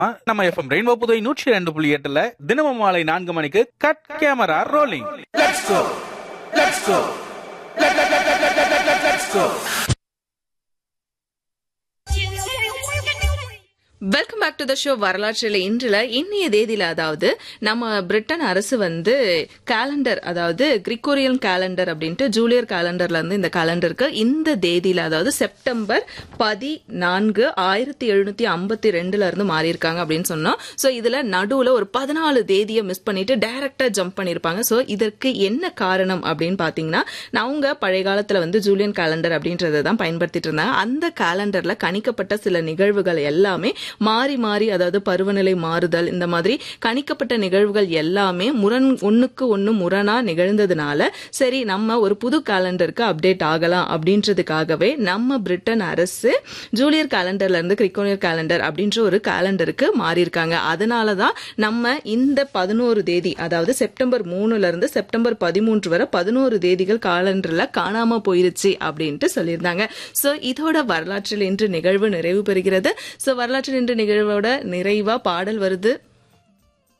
நம்ம FM rainbow Puduvai நூற்றி ரெண்டு புள்ளி எட்டுல தினமும் மாலை நான்கு மணிக்கு cut camera rolling welcome back to the show வரலாற்றில் இன்றுல இன்னைய தேதியில அதாவது நம்ம பிரிட்டன் அரசு வந்து கேலண்டர் அதாவது கிரிகோரியன் கேலண்டர் அப்படின்ட்டு ஜூலியர் கேலண்டர்ல இருந்து இந்த கேலண்டருக்கு இந்த தேதியில அதாவது செப்டம்பர் பதினான்கு ஆயிரத்தி எழுநூத்தி ஐம்பத்தி ரெண்டுல இருந்து மாறி இருக்காங்க அப்படின்னு சொன்னோம் சோ இதுல நடுவுல ஒரு பதினாலு தேதியை மிஸ் பண்ணிட்டு டைரக்டா ஜம்ப் பண்ணிருப்பாங்க சோ இதற்கு என்ன காரணம் அப்படின்னு பாத்தீங்கன்னா அவங்க பழைய காலத்துல வந்து ஜூலியன் கேலண்டர் அப்படின்றத தான் பயன்படுத்திட்டு இருந்தாங்க அந்த கேலண்டர்ல கணிக்கப்பட்ட சில நிகழ்வுகள் எல்லாமே மாறி மாறி அதாவது பருவநிலை மாறுதல் இந்த மாதிரி கணிக்கப்பட்ட நிகழ்வுகள் எல்லாமே முரண் ஒண்ணுக்கு ஒண்ணு முரணா நிகழ்ந்ததுனால சரி நம்ம ஒரு புது கேலண்டருக்கு அப்டேட் ஆகலாம் அப்படின்றதுக்காகவே நம்ம பிரிட்டன் அரசு ஜூலியர் கேலண்டர்ல இருந்து கிரிக்கோனியர் கேலண்டர் அப்படின்ற ஒரு கேலண்டருக்கு மாறி இருக்காங்க அதனாலதான் நம்ம இந்த பதினோரு தேதி அதாவது செப்டம்பர் மூணுல இருந்து செப்டம்பர் பதிமூன்று வரை பதினோரு தேதிகள் காலண்டர்ல காணாம போயிருச்சு அப்படின்ட்டு சொல்லியிருந்தாங்க சோ இதோட வரலாற்றில் இன்று நிகழ்வு நிறைவு பெறுகிறது சோ வரலாற்றில் இன்று நிகழ்வோட நிறைவா பாடல் வருது